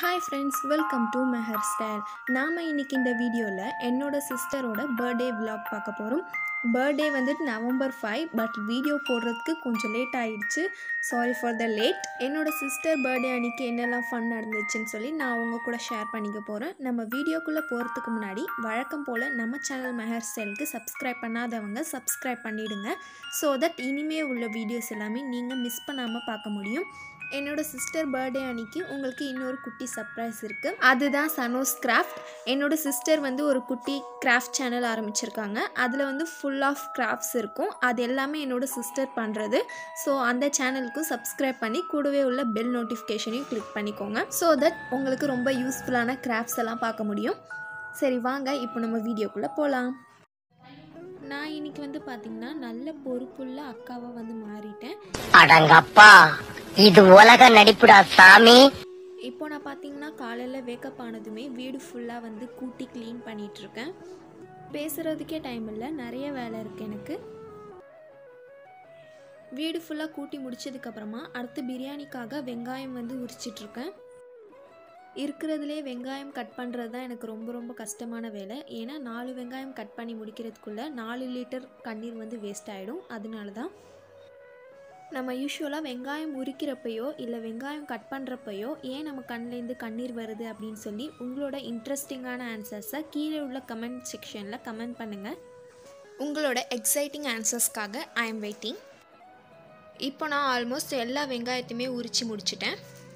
Hi friends welcome to Mehar style நாம் இன்னைக்கு இந்த வீடியோவில் என்னோட சிஸ்டரோட பர்த்டே vlog பார்க்க போகிறோம் பர்த்டே வந்துட்டு நவம்பர் ஃபைவ் பட் வீடியோ போடுறதுக்கு கொஞ்சம் லேட் ஆயிடுச்சு சாரி ஃபார் த லேட் என்னோட சிஸ்டர் பர்த்டே அன்னைக்கு என்னெல்லாம் ஃபன் நடந்துச்சுன்னு சொல்லி நான் உங்க கூட ஷேர் பண்ணிக்க போகிறேன் நம்ம வீடியோக்குள்ளே போகிறதுக்கு முன்னாடி வழக்கம் போல் நம்ம சேனல் மெஹர் ஸ்டைலுக்கு சப்ஸ்கிரைப் பண்ணாதவங்க சப்ஸ்கிரைப் பண்ணிடுங்க ஸோ தட் இனிமே உள்ள வீடியோஸ் எல்லாமே நீங்கள் மிஸ் பண்ணாமல் பார்க்க முடியும் என்னோட சிஸ்டர் பர்த்டே அன்னைக்கு உங்களுக்கு இன்னொரு குட்டி சர்ப்ரைஸ் இருக்குது அதுதான் சனோஸ் கிராஃப்ட் என்னோட சிஸ்டர் வந்து ஒரு குட்டி கிராஃப்ட் சேனல் ஆரம்பிச்சிருக்காங்க அதில் வந்து ஃபுல் ஆஃப் கிராஃப்ட்ஸ் இருக்கும் அது எல்லாமே என்னோட சிஸ்டர் பண்ணுறது ஸோ அந்த சேனலுக்கும் சப்ஸ்கிரைப் பண்ணி கூடவே உள்ள பெல் நோட்டிஃபிகேஷனையும் கிளிக் பண்ணிக்கோங்க ஸோ தட் உங்களுக்கு ரொம்ப யூஸ்ஃபுல்லான கிராஃப்ட்ஸ் எல்லாம் பார்க்க முடியும் சரி வாங்க இப்போ நம்ம வீடியோக்குள்ளே போகலாம் நான் இன்னைக்கு வந்து பார்த்தீங்கன்னா நல்ல பொறுப்புள்ள அக்காவாக வந்து மாறிட்டேன் அடங்கப்பா இது உலக நடிப்புடா சாமி இப்போ நான் பார்த்தீங்கன்னா காலையில் வேக்கப் ஆனதுமே வீடு ஃபுல்லாக வந்து கூட்டி க்ளீன் பண்ணிகிட்ருக்கேன் பேசுகிறதுக்கே டைம் இல்லை நிறைய வேலை இருக்குது எனக்கு வீடு ஃபுல்லாக கூட்டி முடிச்சதுக்கப்புறமா அடுத்து பிரியாணிக்காக வெங்காயம் வந்து உரிச்சிட்ருக்கேன் இருக்கிறதுலே வெங்காயம் கட் பண்ணுறது தான் எனக்கு ரொம்ப ரொம்ப கஷ்டமான வேலை ஏன்னா நாலு வெங்காயம் கட் பண்ணி முடிக்கிறதுக்குள்ளே நாலு லிட்டர் கண்ணீர் வந்து வேஸ்ட் ஆகிடும் அதனால தான் நம்ம யூஸ்வலாக வெங்காயம் உரிக்கிறப்பையோ இல்லை வெங்காயம் கட் பண்ணுறப்பையோ ஏன் நம்ம கண்ணிலேருந்து கண்ணீர் வருது அப்படின்னு சொல்லி உங்களோட இன்ட்ரெஸ்டிங்கான ஆன்சர்ஸை கீழே உள்ள கமெண்ட் செக்ஷனில் கமெண்ட் பண்ணுங்கள் உங்களோட எக்ஸைட்டிங் ஆன்சர்ஸ்க்காக ஐ எம் வெயிட்டிங் இப்போ நான் ஆல்மோஸ்ட் எல்லா வெங்காயத்தையுமே உரித்து முடிச்சிட்டேன்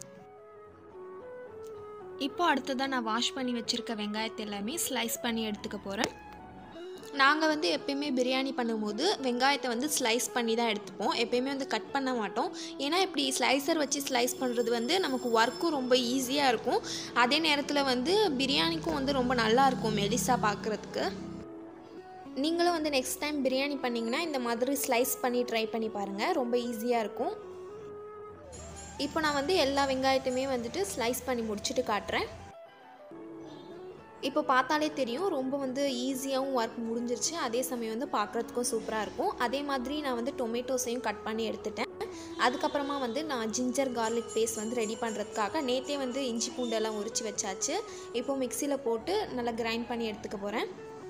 இப்போ அடுத்ததாக நான் வாஷ் பண்ணி வச்சுருக்க வெங்காயத்தை எல்லாமே ஸ்லைஸ் பண்ணி எடுத்துக்க போகிறேன் நாங்கள் வந்து எப்பயுமே பிரியாணி பண்ணும்போது வெங்காயத்தை வந்து ஸ்லைஸ் பண்ணி தான் எடுத்துப்போம் எப்பயுமே வந்து கட் பண்ண மாட்டோம் ஏன்னா இப்படி ஸ்லைசர் வச்சு ஸ்லைஸ் பண்ணுறது வந்து நமக்கு ஒர்க்கும் ரொம்ப ஈஸியாக இருக்கும் அதே நேரத்தில் வந்து பிரியாணிக்கும் வந்து ரொம்ப நல்லா இருக்கும் மெலிசா பார்க்குறதுக்கு நீங்களும் வந்து நெக்ஸ்ட் டைம் பிரியாணி பண்ணிங்கன்னா இந்த மாதிரி ஸ்லைஸ் பண்ணி ட்ரை பண்ணி பாருங்கள் ரொம்ப ஈஸியாக இருக்கும் இப்போ நான் வந்து எல்லா வெங்காயத்தையுமே வந்துட்டு ஸ்லைஸ் பண்ணி முடிச்சுட்டு காட்டுறேன் இப்போ பார்த்தாலே தெரியும் ரொம்ப வந்து ஈஸியாகவும் ஒர்க் முடிஞ்சிருச்சு அதே சமயம் வந்து பார்க்குறதுக்கும் சூப்பராக இருக்கும் அதே மாதிரி நான் வந்து டொமேட்டோஸையும் கட் பண்ணி எடுத்துட்டேன் அதுக்கப்புறமா வந்து நான் ஜிஞ்சர் கார்லிக் பேஸ்ட் வந்து ரெடி பண்ணுறதுக்காக நேற்றே வந்து இஞ்சி பூண்டெல்லாம் உரிச்சு வச்சாச்சு இப்போ மிக்சியில் போட்டு நல்லா கிரைண்ட் பண்ணி எடுத்துக்க போகிறேன்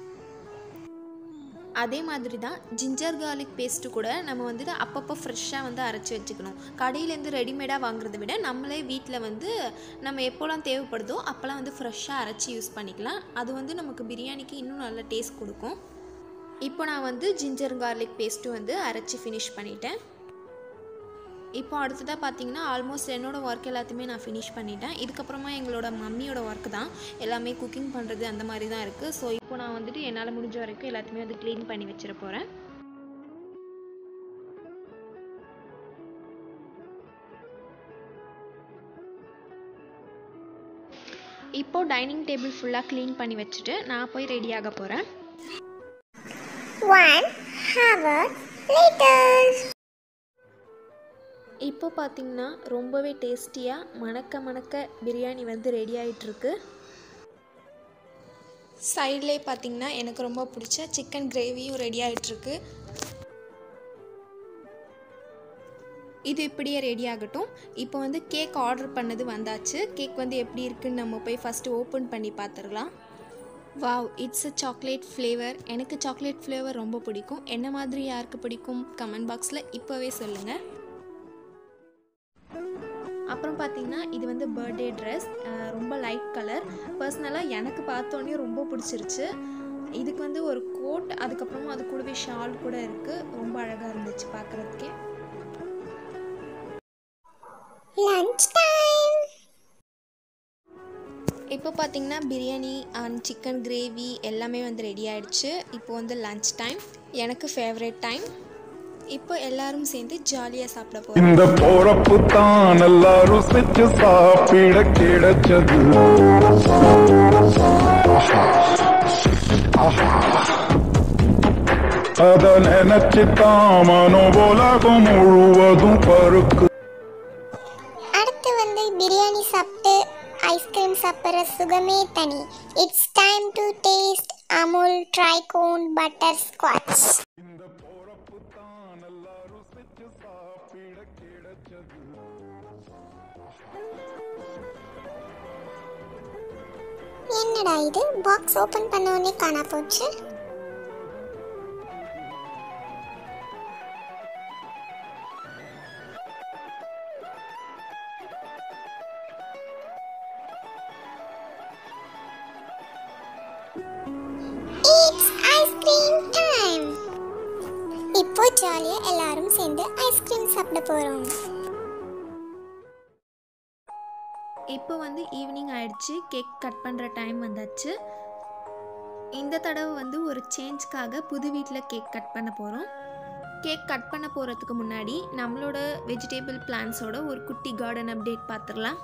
அதே மாதிரி தான் ஜிஞ்சர் கார்லிக் பேஸ்ட்டு கூட நம்ம வந்துட்டு அப்பப்போ ஃப்ரெஷ்ஷாக வந்து அரைச்சி வச்சுக்கணும் கடையிலேருந்து ரெடிமேடாக வாங்குறதை விட நம்மளே வீட்டில் வந்து நம்ம எப்போல்லாம் தேவைப்படுதோ அப்போல்லாம் வந்து ஃப்ரெஷ்ஷாக அரைச்சி யூஸ் பண்ணிக்கலாம் அது வந்து நமக்கு பிரியாணிக்கு இன்னும் நல்ல டேஸ்ட் கொடுக்கும் இப்போ நான் வந்து ஜிஞ்சர் கார்லிக் பேஸ்ட்டும் வந்து அரைச்சி ஃபினிஷ் பண்ணிட்டேன் இப்போ அடுத்ததாக பார்த்தீங்கன்னா ஆல்மோஸ்ட் என்னோடய ஒர்க் எல்லாத்தையுமே நான் ஃபினிஷ் பண்ணிட்டேன் இதுக்கப்புறமா எங்களோட மம்மியோட ஒர்க் தான் எல்லாமே குக்கிங் பண்ணுறது அந்த மாதிரி தான் இருக்குது ஸோ இப்போ நான் வந்துட்டு என்னால் முடிஞ்ச வரைக்கும் எல்லாத்தையுமே வந்து க்ளீன் பண்ணி வச்சிட போகிறேன் இப்போ டைனிங் டேபிள் ஃபுல்லாக க்ளீன் பண்ணி வச்சுட்டு நான் போய் ரெடி ஆக போகிறேன் ஒன் ஹவர் லேட்டர் இப்போ பார்த்தீங்கன்னா ரொம்பவே டேஸ்டியாக மணக்க மணக்க பிரியாணி வந்து ரெடி ஆகிட்டுருக்கு சைட்லேயே பார்த்தீங்கன்னா எனக்கு ரொம்ப பிடிச்ச சிக்கன் கிரேவியும் ரெடி ஆகிட்டுருக்கு இது இப்படியே ரெடி ஆகட்டும் இப்போ வந்து கேக் ஆர்டர் பண்ணது வந்தாச்சு கேக் வந்து எப்படி இருக்குன்னு நம்ம போய் ஃபஸ்ட்டு ஓப்பன் பண்ணி பார்த்துடலாம் wow it's a chocolate flavour எனக்கு சாக்லேட் ஃப்ளேவர் ரொம்ப பிடிக்கும் என்ன மாதிரி யாருக்கு பிடிக்கும் கமெண்ட் பாக்ஸில் இப்போவே சொல்லுங்கள் அப்புறம் பார்த்தீங்கன்னா இது வந்து பர்த்டே ட்ரெஸ் ரொம்ப லைட் கலர் பர்சனலாக எனக்கு பார்த்தோன்னே ரொம்ப பிடிச்சிருச்சு இதுக்கு வந்து ஒரு கோட் அதுக்கப்புறமா அது கூடவே ஷால் கூட இருக்குது ரொம்ப அழகாக இருந்துச்சு பார்க்குறதுக்கே லஞ்ச் டைம் இப்போ பார்த்தீங்கன்னா பிரியாணி அண்ட் சிக்கன் கிரேவி எல்லாமே வந்து ரெடி ஆயிடுச்சு இப்போ வந்து லஞ்ச் டைம் எனக்கு ஃபேவரட் டைம் இப்போ எல்லாரும் சேர்ந்து ஜாலியாக சாப்பிட போகிறோம் இந்த போறப்பு தான் நல்லா ருசிச்சு சாப்பிட கிடைச்சது அத நினைச்சு தான் மனோபோலகம் முழுவதும் பருக்கு அடுத்து வந்து பிரியாணி சாப்பிட்டு ஐஸ்கிரீம் சாப்பிட்ற சுகமே தனி it's time to taste Amul tricone butterscotch இந்த போறப்பு தான் நல்லா ருசிச்சு சாப்பிட கிடைச்சது என்னடா இது பாக்ஸ் ஓபன் பண்ண உடனே காணா போச்சு It's ice cream time. இப்போ ஜாலியா எல்லாரும் சேர்ந்து ஐஸ்கிரீம் சாப்பிட போறோம் இப்போ வந்து ஈவினிங் ஆயிடுச்சு கேக் கட் பண்ணுற டைம் வந்தாச்சு இந்த தடவை வந்து ஒரு சேஞ்ச்க்காக புது வீட்டில் கேக் கட் பண்ண போகிறோம் கேக் கட் பண்ண போகிறதுக்கு முன்னாடி நம்மளோட வெஜிடேபிள் பிளான்ஸோட ஒரு குட்டி கார்டன் அப்டேட் பார்த்துடலாம்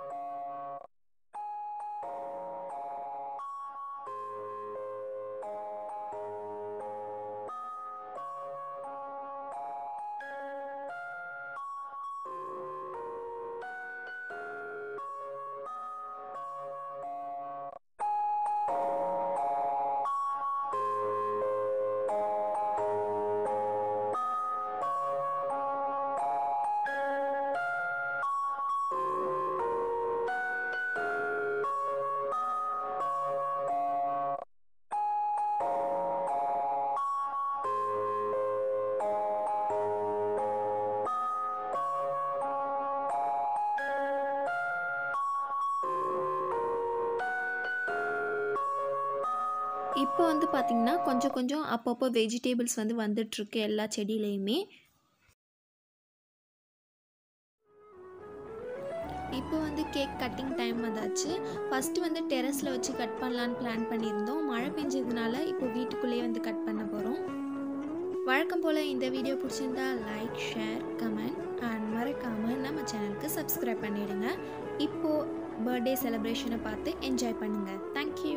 இப்போ வந்து பார்த்திங்கன்னா கொஞ்சம் கொஞ்சம் அப்பப்போ வெஜிடேபிள்ஸ் வந்து வந்துட்டுருக்கு எல்லா செடியிலையுமே இப்போ வந்து கேக் கட்டிங் டைம் வந்தாச்சு ஃபஸ்ட்டு வந்து டெரஸில் வச்சு கட் பண்ணலான்னு பிளான் பண்ணியிருந்தோம் மழை பெஞ்சதுனால இப்போ வீட்டுக்குள்ளேயே வந்து கட் பண்ண போகிறோம் வழக்கம் போல் இந்த வீடியோ பிடிச்சிருந்தா லைக் ஷேர் கமெண்ட் அண்ட் மறக்காமல் நம்ம சேனலுக்கு சப்ஸ்கிரைப் பண்ணிடுங்க இப்போது பர்த்டே செலிப்ரேஷனை பார்த்து என்ஜாய் பண்ணுங்கள் thank you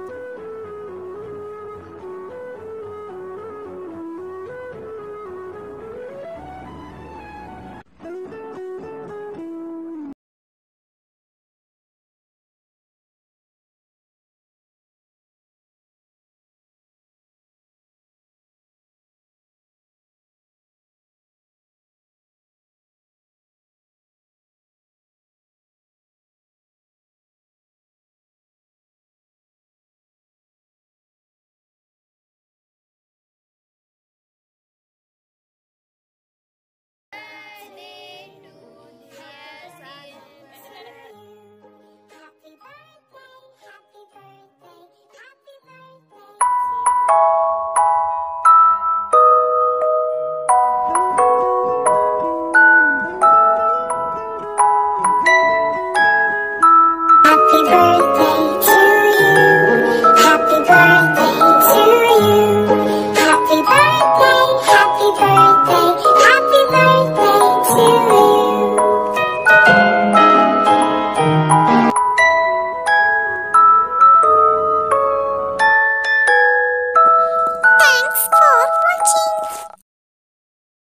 Happy birthday, happy birthday, happy birthday. Happy birthday.